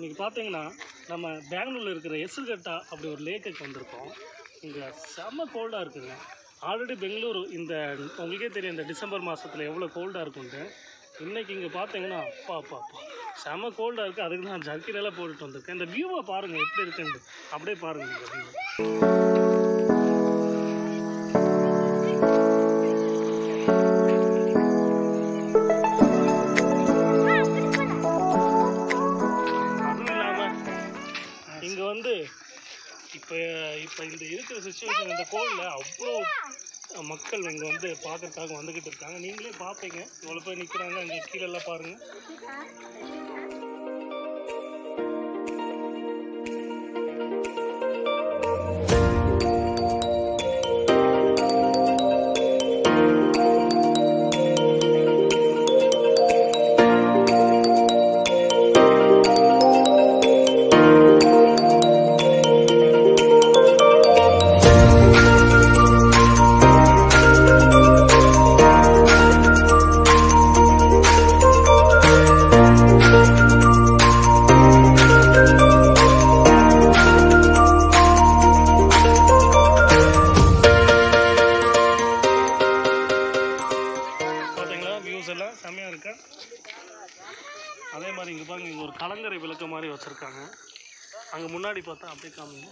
இன்னைக்கு பார்த்தீங்கன்னா நம்ம பெங்களூரில் இருக்கிற எசுகட்டா அப்படி ஒரு லேக்குக்கு வந்திருக்கோம் இங்கே செம்ம கோல்டாக இருக்குங்க ஆல்ரெடி பெங்களூரு இந்த உங்களுக்கே தெரியும் இந்த டிசம்பர் மாதத்தில் எவ்வளோ கோல்டாக இருக்குன்ட்டு இன்னைக்கு இங்கே பார்த்தீங்கன்னா அப்பா அப்பா அப்பா செம்ம கோல்டாக இருக்குது அதுக்கு தான் ஜர்க்கினெல்லாம் போட்டுட்டு வந்திருக்கேன் இந்த வியூவை பாருங்கள் எப்படி இருக்குன்னு அப்படியே பாருங்கள் இந்த வியூ அதுவும் இல்லாமல் இங்கே வந்து இப்போ இப்போ இந்த இருக்கிற சுச்சுவேஷன் இந்த கோவிலில் அவ்வளோ மக்கள் இங்கே வந்து பார்க்கறதுக்காக வந்துக்கிட்டு இருக்காங்க நீங்களே பார்ப்பீங்க இவ்வளோ பேர் நிற்கிறாங்க அங்கே கீழெல்லாம் பாருங்கள் பார்த்தீங்களா வியூஸ் எல்லாம் செம்மையாக இருக்கா அதே மாதிரி இங்கே பாருங்க இங்கே ஒரு கலங்கரை விளக்கு மாதிரி வச்சுருக்காங்க அங்கே முன்னாடி பார்த்தா அப்படியே காமிங்க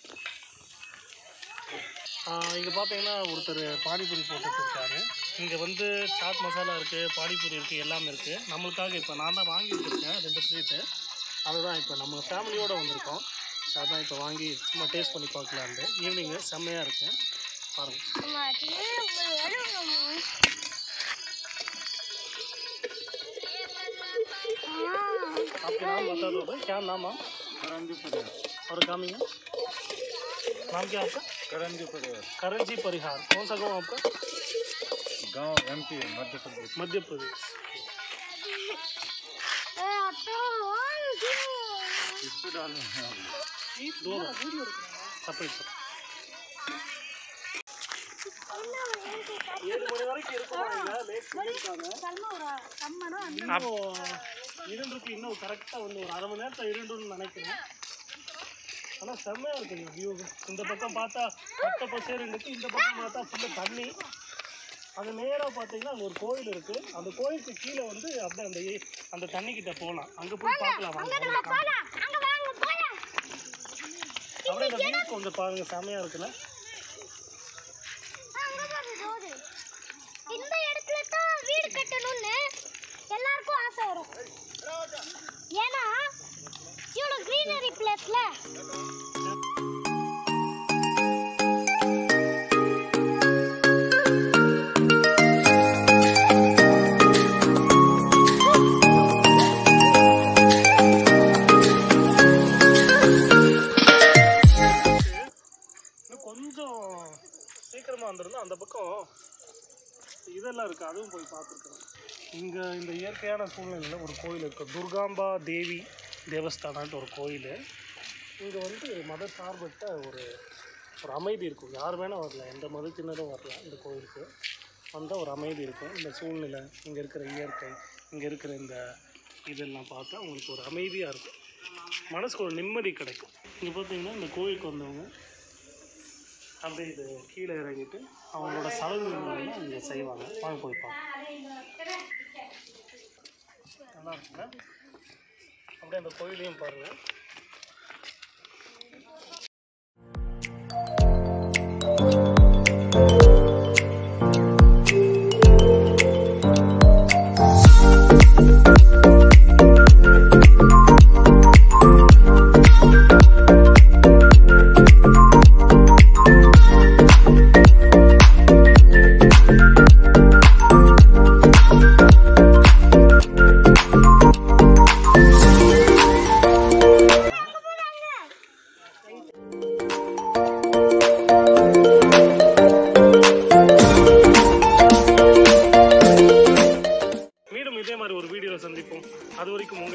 இங்கே பார்த்தீங்கன்னா ஒருத்தர் பானிபூரி போட்டுட்டு இருக்காரு இங்கே வந்து சாட் மசாலா இருக்குது பானிபூரி இருக்குது எல்லாமே இருக்குது நம்மளுக்காக இப்போ நான் தான் வாங்கி வச்சுருக்கேன் ரெண்டு பிளேட்டு அதுதான் இப்போ நம்ம ஃபேமிலியோடு வந்திருக்கோம் ஸோ அதான் இப்போ வாங்கி சும்மா டேஸ்ட் பண்ணி பார்க்கலான்ட்டு ஈவினிங்கு செம்மையாக இருக்குது பாருங்கள் आपके नाम बता दो भाई क्या नाम आप करंजी परिवार और कामिंग नाम क्या आपका करंजी परिवार करण जी परिहार कौन सा गाँव आपका गांव एमपी मध्य प्रदेश मध्य प्रदेश इसको डालना है दो செப்பரேட் ஏழு மணி வரைக்கும் இருக்குமா இங்க லேட் பண்ணியிருக்காங்க இன்னும் இருண்டுக்கு இன்னும் கரெக்டாக வந்து ஒரு அரை மணி நேரத்தில் இருண்டுன்னு நினைக்கிறேன் ஆனால் செம்மையாக இருக்குங்க வியூ இந்த பக்கம் பார்த்தா பச்சை பச்சை இருந்துச்சு இந்த பக்கம் பார்த்தா ஃபுல்லாக தண்ணி அது நேராக பார்த்தீங்கன்னா அங்கே ஒரு கோயில் இருக்குது அந்த கோயிலுக்கு கீழே வந்து அப்படியே அந்த ஏ- அந்த தண்ணிக்கிட்ட போகலாம் அங்கே போய் பார்க்கலாம் வாங்க உங்களுக்கு அப்படியே இந்த வியூ கொஞ்சம் பாருங்கள் செம்மையாக இருக்குல்ல இந்த இடத்துல தான் வீடு கட்டணும்னு எல்லாருக்கும் ஆசை வரும் ஏன்னா இவ்வளோ க்ரீனரி பிளேஸ்ல இன்னும் கொஞ்சம் சீக்கிரமாக வந்திருந்தா அந்த பக்கம் இதெல்லாம் இருக்குது அதுவும் போய் பார்த்துருக்குறோம் இங்கே இந்த இயற்கையான சூழ்நிலையில் ஒரு கோயில் இருக்குது துர்காம்பா தேவி தேவஸ்தானான்ட்டு ஒரு கோயில் இங்கே வந்து மத சார்பற்ற ஒரு ஒரு அமைதி இருக்கும் யார் வேணால் வரலாம் எந்த மதத்தினரும் வரலாம் இந்த கோயிலுக்கு வந்தால் ஒரு அமைதி இருக்கும் இந்த சூழ்நிலை இங்கே இருக்கிற இயற்கை இங்கே இருக்கிற இந்த இதெல்லாம் பார்த்தா உங்களுக்கு ஒரு அமைதியாக இருக்கும் மனசுக்கு ஒரு நிம்மதி கிடைக்கும் இங்கே பார்த்தீங்கன்னா இந்த கோயிலுக்கு வந்தவங்க அப்படியே இது கீழே இறங்கிட்டு அவங்களோட சடங்குகள் இங்கே செய்வாங்க வாங்க போய் பார்ப்போம் நல்லா இருக்குல்ல அப்படியே அந்த கோயிலையும் பாருங்கள் மீண்டும் இதே மாதிரி ஒரு வீடியோவில் சந்திப்போம் அது வரைக்கும் உங்கள்